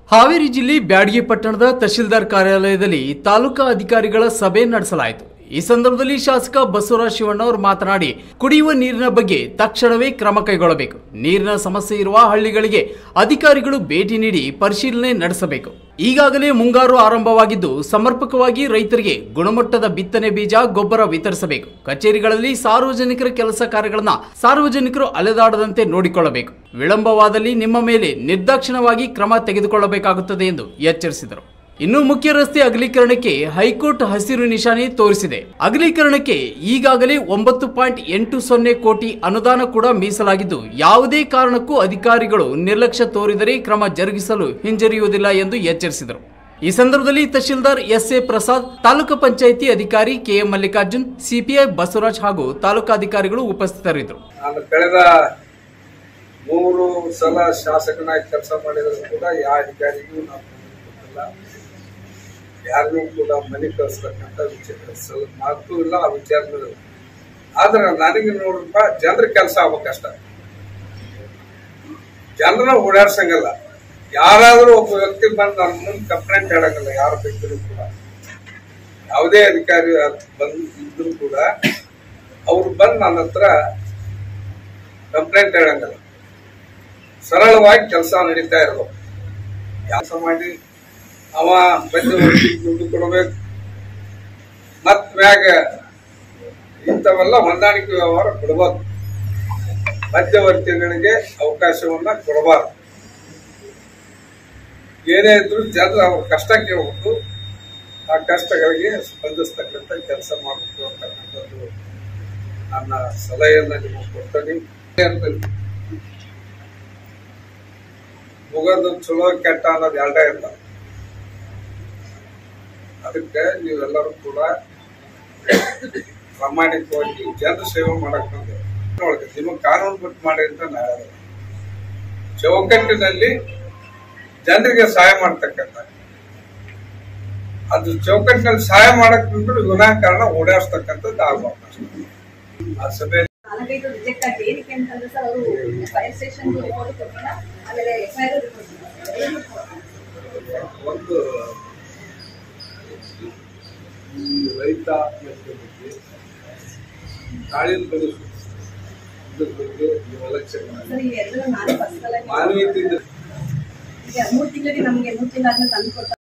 ಹಾವೇರಿ ಜಿಲ್ಲೆ ಬ್ಯಾಡಗಿ ಪಟ್ಟಣದ ತಹಶೀಲ್ದಾರ್ ಕಾರ್ಯಾಲಯದಲ್ಲಿ ತಾಲೂಕಾ ಅಧಿಕಾರಿಗಳ ಸಭೆ ನಡೆಸಲಾಯಿತು ಈ ಸಂದರ್ಭದಲ್ಲಿ ಶಾಸಕ ಬಸವರಾಜ ಶಿವಣ್ಣ ಅವರು ಮಾತನಾಡಿ ಕುಡಿಯುವ ನೀರಿನ ಬಗ್ಗೆ ತಕ್ಷಣವೇ ಕ್ರಮ ಕೈಗೊಳ್ಳಬೇಕು ನೀರಿನ ಸಮಸ್ಯೆ ಇರುವ ಹಳ್ಳಿಗಳಿಗೆ ಅಧಿಕಾರಿಗಳು ಭೇಟಿ ನೀಡಿ ಪರಿಶೀಲನೆ ನಡೆಸಬೇಕು ಈಗಾಗಲೇ ಮುಂಗಾರು ಆರಂಭವಾಗಿದ್ದು ಸಮರ್ಪಕವಾಗಿ ರೈತರಿಗೆ ಗುಣಮಟ್ಟದ ಬಿತ್ತನೆ ಬೀಜ ಗೊಬ್ಬರ ವಿತರಿಸಬೇಕು ಕಚೇರಿಗಳಲ್ಲಿ ಸಾರ್ವಜನಿಕರ ಕೆಲಸ ಕಾರ್ಯಗಳನ್ನ ಸಾರ್ವಜನಿಕರು ಅಲೆದಾಡದಂತೆ ನೋಡಿಕೊಳ್ಳಬೇಕು ವಿಳಂಬವಾದಲ್ಲಿ ನಿಮ್ಮ ಮೇಲೆ ನಿರ್ದಾಕ್ಷಿಣ್ಯವಾಗಿ ಕ್ರಮ ತೆಗೆದುಕೊಳ್ಳಬೇಕಾಗುತ್ತದೆ ಎಂದು ಎಚ್ಚರಿಸಿದರು ಇನ್ನು ಮುಖ್ಯ ರಸ್ತೆ ಅಗಲೀಕರಣಕ್ಕೆ ಹೈಕೋರ್ಟ್ ಹಸಿರು ನಿಶಾನೆ ತೋರಿಸಿದೆ ಅಗಲೀಕರಣಕ್ಕೆ ಈಗಾಗಲೇ ಒಂಬತ್ತು ಪಾಯಿಂಟ್ ಎಂಟು ಸೊನ್ನೆ ಕೋಟಿ ಅನುದಾನ ಕೂಡ ಮೀಸಲಾಗಿದ್ದು ಯಾವುದೇ ಕಾರಣಕ್ಕೂ ಅಧಿಕಾರಿಗಳು ನಿರ್ಲಕ್ಷ್ಯ ತೋರಿದರೆ ಕ್ರಮ ಜರುಗಿಸಲು ಹಿಂಜರಿಯುವುದಿಲ್ಲ ಎಂದು ಎಚ್ಚರಿಸಿದರು ಈ ಸಂದರ್ಭದಲ್ಲಿ ತಹಶೀಲ್ದಾರ್ ಎಸ್ ಎ ಪ್ರಸಾದ್ ತಾಲೂಕು ಪಂಚಾಯಿತಿ ಅಧಿಕಾರಿ ಕೆಎಂ ಮಲ್ಲಿಕಾರ್ಜುನ್ ಸಿಪಿಐ ಬಸವರಾಜ್ ಹಾಗೂ ತಾಲೂಕಾಧಿಕಾರಿಗಳು ಉಪಸ್ಥಿತರಿದ್ದರು ನಾನು ಕಳೆದ ಮೂರು ಸಲ ಶಾಸಕನಾಗಿ ಕೆಲಸ ಮಾಡಿದ್ರು ಕೂಡ ಯಾವ ಅಧಿಕಾರಿಗೂ ನಾವು ಕೊಟ್ಟಿಲ್ಲ ಯಾರಿಗೂ ಕೂಡ ಮನೆ ಕಳಿಸ್ತಕ್ಕಂಥ ವಿಚಾರ ಸಲ ಮಾತು ಇಲ್ಲ ಆ ವಿಚಾರನೂ ಇಲ್ಲ ಆದ್ರೆ ನನಗೆ ನೋಡ್ರಪ್ಪ ಜನರ ಕೆಲಸ ಆಗ್ಬೇಕಷ್ಟ ಜನರ ಓಡಾಡ್ಸಂಗಲ್ಲ ಯಾರಾದ್ರೂ ಒಬ್ಬ ವ್ಯಕ್ತಿ ಬಂದು ನನ್ನ ಮುಂದೆ ಕಂಪ್ಲೇಂಟ್ ಹೇಳಂಗಿಲ್ಲ ಯಾರ ಬೇಕಿದ್ರು ಕೂಡ ಯಾವುದೇ ಅಧಿಕಾರಿ ಬಂದು ಇದ್ರು ಕೂಡ ಅವ್ರು ಬಂದು ನನ್ನ ಹತ್ರ ಕಂಪ್ಲೇಂಟ್ ಹೇಳಂಗಲ್ಲ ಸರಳವಾಗಿ ಕೆಲಸ ನಡೀತಾ ಇರೋದು ಕೆಲಸ ಮಾಡಿ ಅವ ಮಧ್ಯವರ್ತಿ ದುಡ್ಡು ಕೊಡಬೇಕು ಮತ್ ಮ್ಯಾಗ ಇಂಥವೆಲ್ಲ ಹೊಂದಾಣಿಕೆ ವ್ಯವಹಾರ ಕೊಡಬಾರ್ದು ಮಧ್ಯವರ್ತಿಗಳಿಗೆ ಅವಕಾಶವನ್ನ ಕೊಡಬಾರ್ದು ಏನೇ ಇದ್ರು ಜನರು ಅವ್ರ ಕಷ್ಟ ಕೇಳ್ಬೇಕು ಆ ಕಷ್ಟಗಳಿಗೆ ಸ್ಪಂದಿಸ್ತಕ್ಕಂಥ ಕೆಲಸ ಮಾಡಬೇಕು ಅಂತಕ್ಕಂಥದ್ದು ನನ್ನ ಸಲಹೆಯನ್ನ ನಿಮಗೆ ಕೊಡ್ತೇನೆ ಅಂತೇಳಿ ಮುಗದು ಚಲೋ ಕೆಟ್ಟ ಅನ್ನೋದು ಎರಡೇ ಇರ್ತಾವ ಅದಕ್ಕೆ ನೀವೆಲ್ಲರೂ ಕೂಡ ಪ್ರಾಮಾಣಿಕವಾಗಿ ಜನರ ಸೇವೆ ಮಾಡಕ್ ಬಂದೆ ನೋಡ್ರಿ ನಿಮಗೆ ಕಾನೂನು ಬಿಟ್ಟು ಮಾಡಿ ಅಂತ ನಾ ಹೇಳಲ್ಲ. ಚೌಕಟ್ಟಿನಲ್ಲಿ ಜನರಿಗೆ ಸಹಾಯ ಮಾಡ್ತಕ್ಕಂಥ ಅದು ಚೌಕಟ್ಟಿನಲ್ಲಿ ಸಹಾಯ ಮಾಡಕ್ ಬಿಟ್ಟು ವಿನಾಕಾರಣ ಓಡಾಡ್ಸ್ತಕ್ಕಂಥದ್ದು ಆಗ್ಬಾರ್ದು ಅಷ್ಟೇ. ಆ ಸಭೆ ನಾಲ್ಕೈದು ರಿಜೆಕ್ಟ್ ಆಗಿ ಏನಕ್ಕೆ ಅಂತಂದ್ರೆ ಸರ್ ಅವರು ಫೈರ್ ಸ್ಟೇಷನ್ ರಿಪೋರ್ಟ್ ಕೊಟ್ಟಿಲ್ಲ ಆಮೇಲೆ ಎಫ್ ಐ ಆರ್ ಒಂದು ಈ ರೈತ ಆತ್ಮಹತ್ಯೆ ಬಗ್ಗೆ ತಾಳಿನ ಬೆಳೆಸು ಇದ್ರ ಬಗ್ಗೆ ನೀವು ಲಕ್ಷ್ಯ ಮಾಡಿ ಸರ್ ಇವೆಲ್ಲರೂ ನಾನು ಪರ್ಸನಲ್ ಆಗಿ ಮಾನವೀಯತೆ ಈಗ ಮೂರು ತಿಂಗಳಿಗೆ ನಮಗೆ ಮೂರು ತಿಂಗಳಾದ್ಮೇಲೆ ತಂದು ಕೊಡ್ತಾರೆ